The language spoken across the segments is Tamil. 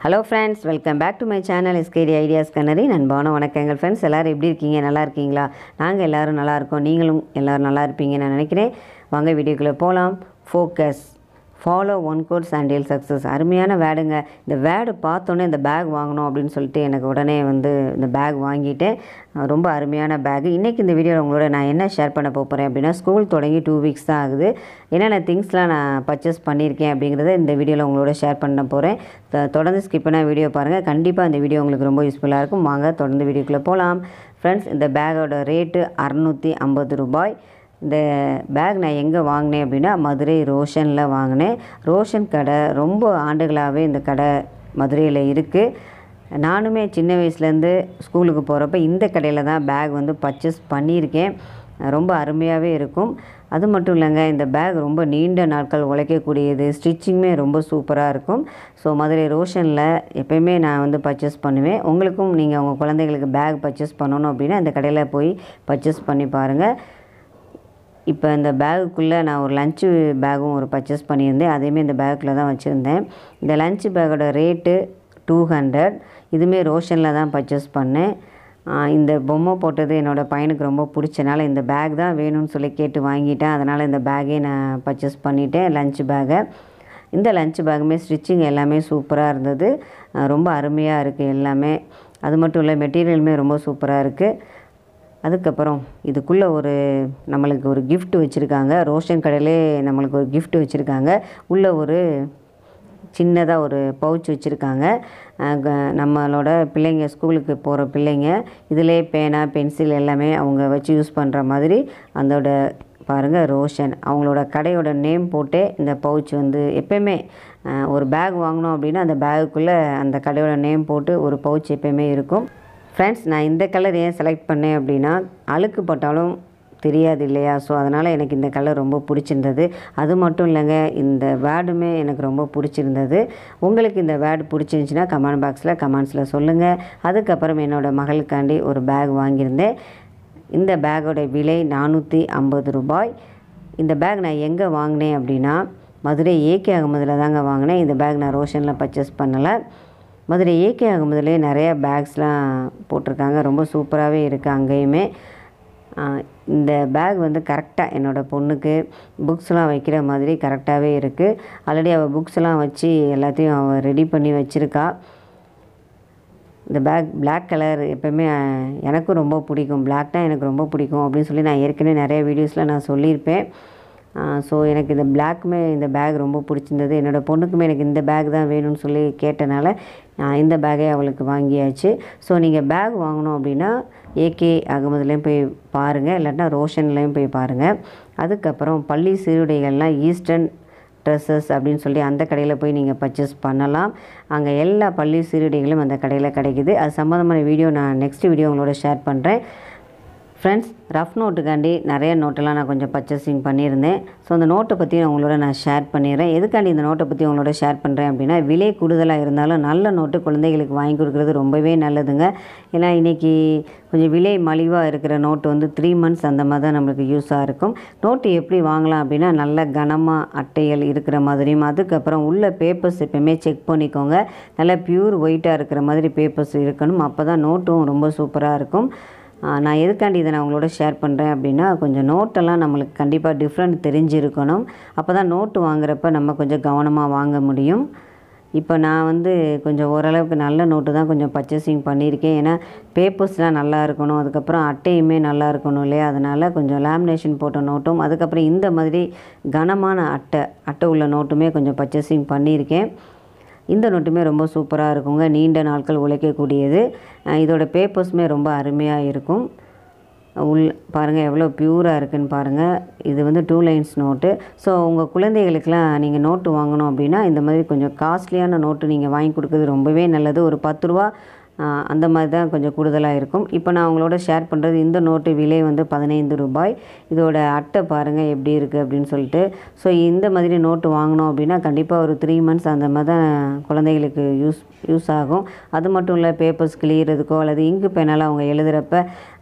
hello friends welcome back to my channel SKT ideas கண்ணரி நண்பான வணக்கங்கள் ஃப்ரெண்ட்ஸ் எல்லோரும் எப்படி இருக்கீங்க நல்லா இருக்கீங்களா நாங்கள் எல்லோரும் நல்லா இருக்கோம் நீங்களும் எல்லோரும் நல்லா இருப்பீங்கன்னு நான் நினைக்கிறேன் வாங்க வீடியோக்குள்ளே போகலாம் ஃபோக்கஸ் ஃபாலோ ஒன் கோட் சாண்டில் சக்ஸஸ் அருமையான வேடுங்க இந்த வேடு பார்த்தோன்னே இந்த பேக் வாங்கணும் அப்படின்னு சொல்லிட்டு எனக்கு உடனே வந்து இந்த பேக் வாங்கிட்டேன் அஹ் ரொம்ப அருமையான பேக் இன்றைக்கி இந்த வீடியோவில் உங்களோட நான் என்ன ஷேர் பண்ண போகிறேன் அப்படின்னா ஸ்கூல் தொடங்கி டூ வீக்ஸ் தான் ஆகுது என்னென்ன திங்ஸ்லாம் நான் பர்ச்சேஸ் பண்ணியிருக்கேன் அப்படிங்கிறத இந்த வீடியோவில் உங்களோட ஷேர் பண்ண போகிறேன் தொடர்ந்து ஸ்கிப் பண்ண வீடியோ பாருங்கள் கண்டிப்பாக இந்த வீடியோ உங்களுக்கு ரொம்ப யூஸ்ஃபுல்லாக இருக்கும் வாங்க தொடர்ந்து வீடியோக்குள்ளே போகலாம் ஃப்ரெண்ட்ஸ் இந்த பேக்கோட ரேட்டு அறநூற்றி ஐம்பது ரூபாய் இந்த பேக் நான் எங்கே வாங்கினேன் அப்படின்னா மதுரை ரோஷனில் வாங்கினேன் ரோஷன் கடை ரொம்ப ஆண்டுகளாகவே இந்த கடை மதுரையில் இருக்குது நானுமே சின்ன வயசுலேருந்து ஸ்கூலுக்கு போகிறப்ப இந்த கடையில் தான் பேக் வந்து பர்ச்சேஸ் பண்ணியிருக்கேன் ரொம்ப அருமையாகவே இருக்கும் அது மட்டும் இல்லைங்க இந்த பேக் ரொம்ப நீண்ட நாட்கள் உழைக்கக்கூடியது ஸ்டிச்சிங்குமே ரொம்ப சூப்பராக இருக்கும் ஸோ மதுரை ரோஷனில் எப்பயுமே நான் வந்து பர்ச்சேஸ் பண்ணுவேன் உங்களுக்கும் நீங்கள் உங்கள் குழந்தைங்களுக்கு பேக் பர்ச்சேஸ் பண்ணணும் அப்படின்னா இந்த கடையில் போய் பர்ச்சேஸ் பண்ணி பாருங்கள் இப்போ இந்த பேகுக்குள்ளே நான் ஒரு லஞ்சு பேகும் ஒரு பர்ச்சேஸ் பண்ணியிருந்தேன் அதையுமே இந்த பேக்குள்ளே தான் வச்சுருந்தேன் இந்த லஞ்சு பேக்கோட ரேட்டு டூ ஹண்ட்ரட் இதுவுமே ரோஷனில் தான் பர்ச்சேஸ் பண்ணேன் ஆஹ் இந்த பொம்மை போட்டது என்னோடய பையனுக்கு ரொம்ப பிடிச்சனால இந்த பேக் தான் வேணும்னு சொல்லி கேட்டு வாங்கிட்டேன் அதனால் இந்த பேக்கே நான் பர்ச்சேஸ் பண்ணிட்டேன் லஞ்ச் பேக்கை இந்த லஞ்ச் பேக்குமே ஸ்டிச்சிங் எல்லாமே சூப்பராக இருந்தது ஆஹ் ரொம்ப அருமையாக இருக்குது எல்லாமே அது மட்டும் இல்லை மெட்டீரியலுமே ரொம்ப சூப்பராக இருக்குது அதுக்கப்புறம் இதுக்குள்ளே ஒரு நம்மளுக்கு ஒரு gift வச்சுருக்காங்க ரோஷன் கடையிலே நம்மளுக்கு ஒரு gift வச்சுருக்காங்க உள்ளே ஒரு சின்னதாக ஒரு பவுச் வச்சுருக்காங்க அஹ் க- நம்மளோட பிள்ளைங்க ஸ்கூலுக்கு போகிற பிள்ளைங்க இதிலே பேனா பென்சில் எல்லாமே அவங்க வச்சு யூஸ் பண்ணுற மாதிரி அதோட பாருங்கள் ரோஷன் அவங்களோட கடையோட நேம் போட்டே இந்த பவுச் வந்து எப்பயுமே அஹ் ஒரு பேக் வாங்கினோம் அப்படின்னா அந்த பேகுக்குள்ளே அந்த கடையோட நேம் போட்டு ஒரு பவுச் எப்பயுமே இருக்கும் ஃப்ரெண்ட்ஸ் நான் இந்த கலர் ஏன் செலக்ட் பண்ணேன் அப்படின்னா அழுக்கு பட்டாலும் தெரியாது இல்லையா ஸோ அதனால் எனக்கு இந்த கலர் ரொம்ப பிடிச்சிருந்தது அது மட்டும் இல்லைங்க இந்த வேர்டுமே எனக்கு ரொம்ப பிடிச்சிருந்தது உங்களுக்கு இந்த வேர்டு பிடிச்சிருந்துச்சின்னா கமெண்ட் பாக்ஸில் கமெண்ட்ஸில் சொல்லுங்கள் அதுக்கப்புறம் என்னோடய மகளுக்காண்டி ஒரு பேக் வாங்கியிருந்தேன் இந்த பேக்கோட விலை நானூற்றி ஐம்பது ரூபாய் இந்த பேக் நான் எங்கே வாங்கினேன் அப்படின்னா மதுரை ஏகே அகமதில் தாங்க வாங்கினேன் இந்த பேக் நான் ரோஷனில் பர்ச்சேஸ் பண்ணலை மதுரை ஏகே அகமதுலேயே நிறைய பேக்ஸ்லாம் போட்டிருக்காங்க ரொம்ப சூப்பராகவே இருக்குது அங்கேயுமே ஆஹ் இந்த பேக் வந்து கரெக்டாக என்னோடய பொண்ணுக்கு புக்ஸ்லாம் வைக்கிற மாதிரி கரெக்டாகவே இருக்குது ஆல்ரெடி அவள் புக்ஸ்லாம் வச்சு எல்லாத்தையும் அவள் ரெடி பண்ணி வச்சுருக்கா இந்த பேக் Black கலர் எப்போவுமே அஹ், எனக்கும் ரொம்ப பிடிக்கும் Black தான் எனக்கு ரொம்ப பிடிக்கும் அப்படின்னு சொல்லி நான் ஏற்கனவே நிறைய வீடியோஸில் நான் சொல்லியிருப்பேன் ஸோ எனக்கு இந்த பிளாக்குமே இந்த பேக் ரொம்ப பிடிச்சிருந்தது என்னோடய பொண்ணுக்குமே எனக்கு இந்த பேக் தான் வேணும்னு சொல்லி கேட்டனால நான் இந்த பேக்கே அவளுக்கு வாங்கியாச்சு ஸோ நீங்கள் பேக் வாங்கணும் அப்படின்னா ஏகே அகமதுலேயும் போய் பாருங்கள் இல்லாட்டினா ரோஷன்லேயும் போய் பாருங்கள் அதுக்கப்புறம் பள்ளி சீருடைகள்லாம் ஈஸ்டர்ன் ட்ரெஸ்ஸஸ் அப்படின்னு சொல்லி அந்த கடையில் போய் நீங்கள் பர்ச்சேஸ் பண்ணலாம் அங்கே எல்லா பள்ளி சீருடைகளும் அந்த கடையில் கிடைக்குது அது சம்மந்தமான வீடியோ நான் நெக்ஸ்ட் வீடியோ உங்களோட ஷேர் பண்ணுறேன் ஃப்ரெண்ட்ஸ் ரஃப் நோட்டுக்காண்டி நிறைய நோட்டெல்லாம் நான் கொஞ்சம் பர்ச்சேசிங் பண்ணியிருந்தேன் ஸோ அந்த நோட்டை பற்றி நான் உங்களோட நான் ஷேர் பண்ணிடுறேன் எதுக்காண்டி இந்த நோட்டை பற்றி உங்களோட ஷேர் பண்ணுறேன் அப்படின்னா விலை கூடுதலாக இருந்தாலும் நல்ல நோட்டு குழந்தைகளுக்கு வாங்கி கொடுக்குறது ரொம்பவே நல்லதுங்க ஏன்னா இன்றைக்கி கொஞ்சம் விலை மலிவாக இருக்கிற நோட்டு வந்து த்ரீ மந்த்ஸ் அந்த மாதிரி தான் நம்மளுக்கு யூஸாக இருக்கும் நோட்டு எப்படி வாங்கலாம் அப்படின்னா நல்ல கனமாக அட்டைகள் இருக்கிற மாதிரியும் அதுக்கப்புறம் உள்ள பேப்பர்ஸ் எப்பயுமே செக் பண்ணிக்கோங்க நல்லா பியூர் ஒயிட்டாக இருக்கிற மாதிரி பேப்பர்ஸ் இருக்கணும் அப்போ தான் நோட்டும் ரொம்ப சூப்பராக இருக்கும் ஆ, நான் எதுக்காண்டி இதை நான் உங்களோட ஷேர் பண்ணுறேன் அப்படின்னா கொஞ்சம் நோட்டெல்லாம் நம்மளுக்கு கண்டிப்பாக டிஃப்ரெண்ட் தெரிஞ்சிருக்கணும் அப்போ தான் நோட்டு வாங்குறப்ப நம்ம கொஞ்சம் கவனமாக வாங்க முடியும் இப்போ நான் வந்து கொஞ்சம் ஓரளவுக்கு நல்ல நோட்டு தான் கொஞ்சம் பர்ச்சேசிங் பண்ணியிருக்கேன் ஏன்னா பேப்பர்ஸ்லாம் நல்லா இருக்கணும் அதுக்கப்புறம் அட்டையுமே நல்லா இருக்கணும் இல்லையா அதனால் கொஞ்சம் லேமினேஷன் போட்ட நோட்டும் அதுக்கப்புறம் இந்த மாதிரி கனமான அட்டை அட்டை உள்ள நோட்டுமே கொஞ்சம் பர்ச்சேசிங் பண்ணியிருக்கேன் இந்த நோட்டுமே ரொம்ப சூப்பராக இருக்குங்க நீண்ட நாட்கள் உழைக்கக்கூடியது அஹ் இதோட பேப்பர்ஸுமே ரொம்ப அருமையாக இருக்கும் உள் பாருங்கள் எவ்வளோ பியூராக இருக்குன்னு பாருங்கள் இது வந்து டூ லைன்ஸ் நோட்டு ஸோ உங்கள் குழந்தைகளுக்கெலாம் நீங்கள் நோட்டு வாங்கணும் அப்படின்னா இந்த மாதிரி கொஞ்சம் காஸ்ட்லியான நோட்டு நீங்கள் வாங்கி கொடுக்குறது ரொம்பவே நல்லது ஒரு பத்து ரூபா ஆஹ், அந்த மாதிரி தான் கொஞ்சம் கூடுதலாக இருக்கும் இப்போ நான் உங்களோட ஷேர் பண்ணுறது இந்த நோட்டு விலை வந்து பதினைந்து ரூபாய் இதோட அட்டை பாருங்கள் எப்படி இருக்குது அப்படின்னு சொல்லிட்டு ஸோ இந்த மாதிரி நோட்டு வாங்கினோம் அப்படின்னா கண்டிப்பாக ஒரு த்ரீ மந்த்ஸ் அந்த மாதிரி தான் குழந்தைகளுக்கு யூஸ் யூஸ் ஆகும் அது மட்டும் இல்லை பேப்பர்ஸ் கிளியறதுக்கோ அல்லது இங்கு பெனால் அவங்க எழுதுகிறப்ப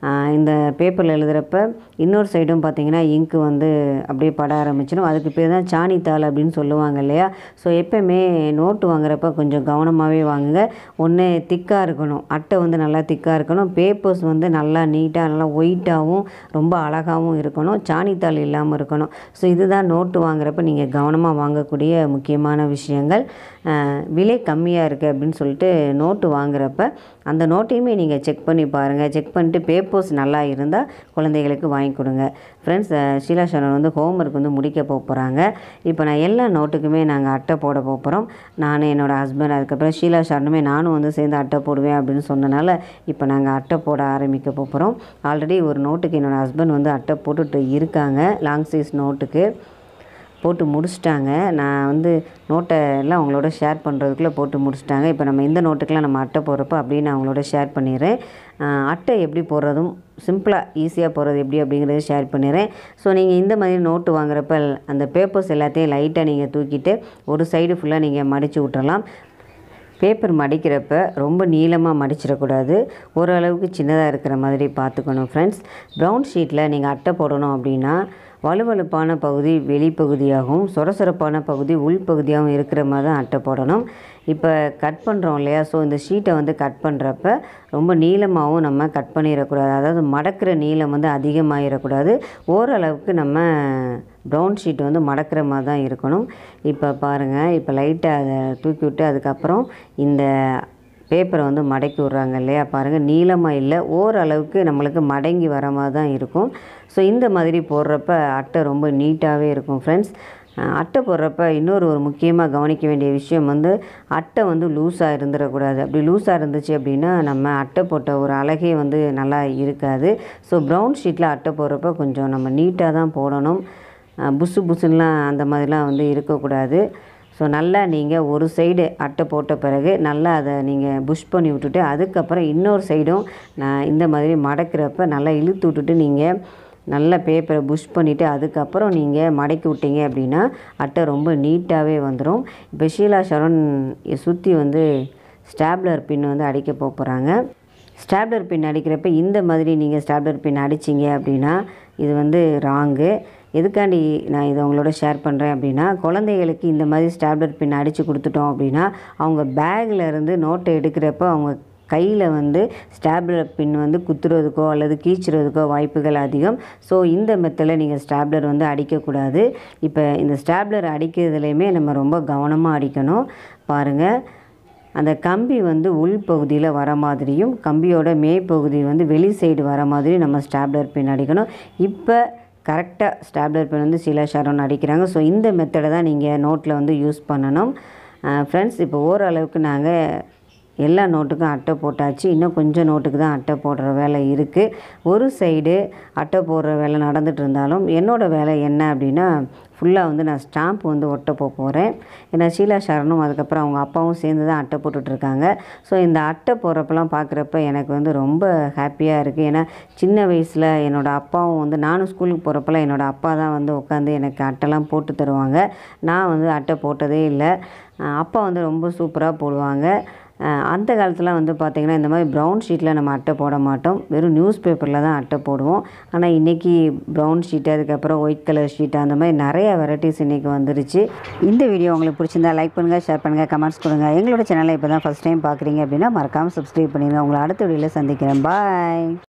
ஆஹ் இந்த பேப்பரில் எழுதுகிறப்ப இன்னொரு சைடும் பார்த்தீங்கன்னா இங்கு வந்து அப்படியே பட ஆரம்பிச்சிடும் அதுக்கு பேர் தான் சாணித்தாள் அப்படின்னு சொல்லுவாங்க இல்லையா ஸோ எப்பயுமே நோட்டு வாங்குறப்ப கொஞ்சம் கவனமாகவே வாங்குங்க ஒன்று திக்காக இருக்கணும் அட்டை வந்து நல்லா திக்காக இருக்கணும் பேப்பர்ஸ் வந்து நல்லா நீட்டாக நல்லா ஒயிட்டாகவும் ரொம்ப அழகாகவும் இருக்கணும் சாணித்தாள் இல்லாமல் இருக்கணும் ஸோ இதுதான் நோட்டு வாங்குறப்ப நீங்கள் கவனமாக வாங்கக்கூடிய முக்கியமான விஷயங்கள் ஆஹ் விலை கம்மியாக இருக்குது அப்படின்னு சொல்லிட்டு நோட்டு வாங்குறப்ப அந்த நோட்டையுமே நீங்கள் செக் பண்ணி பாருங்கள் செக் பண்ணிட்டு பேப்பர்ஸ் நல்லா இருந்தால் குழந்தைகளுக்கு வாங்கி கொடுங்க ஃப்ரெண்ட்ஸ் ஷீலா சரண் வந்து ஹோம்ஒர்க் வந்து முடிக்க போக போகிறாங்க இப்போ நான் எல்லா நோட்டுக்குமே நாங்கள் அட்டை போட போக போகிறோம் நான் என்னோடய ஹஸ்பண்ட் அதுக்கப்புறம் ஷீலா சரணுமே நானும் வந்து சேர்ந்து அட்டை போடுவேன் அப்படின்னு சொன்னனால இப்போ நாங்கள் அட்டை போட ஆரம்பிக்க போகிறோம் ஆல்ரெடி ஒரு நோட்டுக்கு என்னோடய ஹஸ்பண்ட் வந்து அட்டை போட்டுட்டு இருக்காங்க லாங் சைஸ் நோட்டுக்கு போட்டு முடிச்சிட்டாங்க நான் வந்து நோட்டை எல்லாம் அவங்களோட ஷேர் பண்ணுறதுக்குள்ளே போட்டு முடிச்சிட்டாங்க இப்போ நம்ம இந்த நோட்டுக்கெலாம் நம்ம அட்டை போடுறப்ப அப்படியே நான் அவங்களோட ஷேர் பண்ணிடுறேன் ஆஹ் அட்டை எப்படி போடுறதும் சிம்பிளாக ஈஸியாக போடுறது எப்படி அப்படிங்கிறத ஷேர் பண்ணிடுறேன் ஸோ நீங்கள் இந்த மாதிரி நோட்டு வாங்குறப்ப அந்த பேப்பர்ஸ் எல்லாத்தையும் லைட்டாக நீங்கள் தூக்கிட்டு ஒரு சைடு ஃபுல்லாக நீங்கள் மடித்து விட்டுறலாம் பேப்பர் மடிக்கிறப்ப ரொம்ப நீளமாக மடிச்சிடக்கூடாது ஓரளவுக்கு சின்னதாக இருக்கிற மாதிரி பார்த்துக்கணும் ஃப்ரெண்ட்ஸ் ப்ரௌன் ஷீட்டில் நீங்கள் அட்டை போடணும் அப்படின்னா வலுவழுப்பான பகுதி வெளிப்பகுதியாகவும் சொரசொரப்பான பகுதி உள்பகுதியாகவும் இருக்கிற மாதிரி தான் அட்டை போடணும் இப்போ கட் பண்ணுறோம் இல்லையா ஸோ இந்த ஷீட்டை வந்து கட் பண்ணுறப்ப ரொம்ப நீளமாகவும் நம்ம கட் பண்ணிடக்கூடாது அதாவது மடக்கிற நீளம் வந்து அதிகமாகிடக்கூடாது ஓரளவுக்கு நம்ம ப்ரௌன் ஷீட் வந்து மடக்கிற மாதிரி தான் இருக்கணும் இப்போ பாருங்கள் இப்போ லைட்டாக அதை தூக்கி விட்டு அதுக்கப்புறம் இந்த பேப்பரை வந்து மடக்கி விட்றாங்க இல்லையா பாருங்கள் நீளமாக இல்லை ஓரளவுக்கு நம்மளுக்கு மடங்கி வர மாதிரி தான் இருக்கும் ஸோ இந்த மாதிரி போடுறப்ப அட்டை ரொம்ப நீட்டாகவே இருக்கும் ஃப்ரெண்ட்ஸ் அட்டை போடுறப்ப இன்னொரு ஒரு முக்கியமாக கவனிக்க வேண்டிய விஷயம் வந்து அட்டை வந்து லூஸாக இருந்துடக்கூடாது அப்படி லூஸாக இருந்துச்சு அப்படின்னா நம்ம அட்டை போட்ட ஒரு அழகே வந்து நல்லா இருக்காது ஸோ ப்ரௌன் ஷீட்டில் அட்டை போடுறப்ப கொஞ்சம் நம்ம நீட்டாக தான் போடணும் அஹ் புசு புசுன்னெலாம் அந்த மாதிரிலாம் வந்து இருக்கக்கூடாது ஸோ நல்லா நீங்கள் ஒரு சைடு அட்டை போட்ட பிறகு நல்லா அதை நீங்கள் புஷ் பண்ணி விட்டுட்டு அதுக்கப்புறம் இன்னொரு சைடும் நான் இந்த மாதிரி மடக்கிறப்ப நல்லா இழுத்து விட்டுட்டு நீங்கள் நல்ல பேப்பரை புஷ் பண்ணிவிட்டு அதுக்கப்புறம் நீங்கள் மடக்கி விட்டீங்க அப்படின்னா அட்டை ரொம்ப நீட்டாகவே வந்துடும் இப்போ ஷீலா சரண் சுற்றி வந்து ஸ்டாப்லர் பின் வந்து அடிக்க போக போகிறாங்க ஸ்டாப்லர் பின் அடிக்கிறப்ப இந்த மாதிரி நீங்கள் ஸ்டாப்லர் பின் அடிச்சிங்க அப்படின்னா இது வந்து ராங்கு எதுக்காண்டி நான் இதை உங்களோட ஷேர் பண்ணுறேன் அப்படின்னா குழந்தைகளுக்கு இந்த மாதிரி ஸ்டாப்லர் பின் அடித்து கொடுத்துட்டோம் அப்படின்னா அவங்க பேக்கில் இருந்து நோட்டை எடுக்கிறப்ப அவங்க கையில் வந்து ஸ்டாப்லர் பின் வந்து குத்துறதுக்கோ அல்லது கீச்சுறதுக்கோ வாய்ப்புகள் அதிகம் ஸோ இந்த மெத்தடில் நீங்கள் ஸ்டாப்லர் வந்து அடிக்கக்கூடாது இப்போ இந்த ஸ்டாப்லர் அடிக்கிறதுலையுமே நம்ம ரொம்ப கவனமாக அடிக்கணும் பாருங்கள் அந்த கம்பி வந்து உள் பகுதியில் வர மாதிரியும் கம்பியோட மேற்பகுதி வந்து வெளி சைடு வர மாதிரி நம்ம ஸ்டாப்லர் பின் அடிக்கணும் இப்போ கரெக்டாக ஸ்டாப்லர் பென் வந்து சில ஷரோன் அடிக்கிறாங்க ஸோ இந்த மெத்தடை தான் நீங்கள் நோட்டில் வந்து யூஸ் பண்ணணும் ஃப்ரெண்ட்ஸ் இப்போ ஓரளவுக்கு நாங்கள் எல்லா நோட்டுக்கும் அட்டை போட்டாச்சு இன்னும் கொஞ்சம் நோட்டுக்கு தான் அட்டை போடுற வேலை இருக்குது ஒரு சைடு அட்டை போடுற வேலை நடந்துட்டு இருந்தாலும் என்னோடய வேலை என்ன அப்படின்னா ஃபுல்லாக வந்து நான் ஸ்டாம்ப் வந்து ஒட்ட போக போகிறேன் ஏன்னா ஷீலா சரணும் அதுக்கப்புறம் அவங்க அப்பாவும் சேர்ந்து தான் அட்டை போட்டுட்ருக்காங்க ஸோ இந்த அட்டை போடுறப்பெல்லாம் பார்க்குறப்ப எனக்கு வந்து ரொம்ப ஹாப்பியாக இருக்குது ஏன்னா சின்ன வயசில் என்னோடய அப்பாவும் வந்து நானும் ஸ்கூலுக்கு போகிறப்பெல்லாம் என்னோடய அப்பா தான் வந்து உட்காந்து எனக்கு அட்டைலாம் போட்டு தருவாங்க நான் வந்து அட்டை போட்டதே இல்லை அஹ் அப்பா வந்து ரொம்ப சூப்பராக போடுவாங்க அஹ் அந்த காலத்தில் வந்து பார்த்திங்கன்னா இந்த மாதிரி ப்ரௌன் ஷீட்டில் நம்ம அட்டை போட மாட்டோம் வெறும் நியூஸ் பேப்பரில் தான் அட்டை போடுவோம் ஆனால் இன்றைக்கி ப்ரௌன் ஷீட்டு அதுக்கப்புறம் ஒயிட் கலர் ஷீட்டு அந்த மாதிரி நிறைய வெரைட்டிஸ் இன்றைக்கி வந்துருச்சு இந்த வீடியோ உங்களுக்கு பிடிச்சிருந்தா லைக் பண்ணுங்கள் ஷேர் பண்ணுங்கள் கமெண்ட்ஸ் கொடுங்க எங்களோட சேனலை இப்போ தான் ஃபஸ்ட் டைம் பார்க்குறீங்க அப்படின்னா மறக்காமல் சப்ஸ்கிரைப் பண்ணிடுங்க உங்களை அடுத்த வீடியோவில் சந்திக்கிறேன் பாய்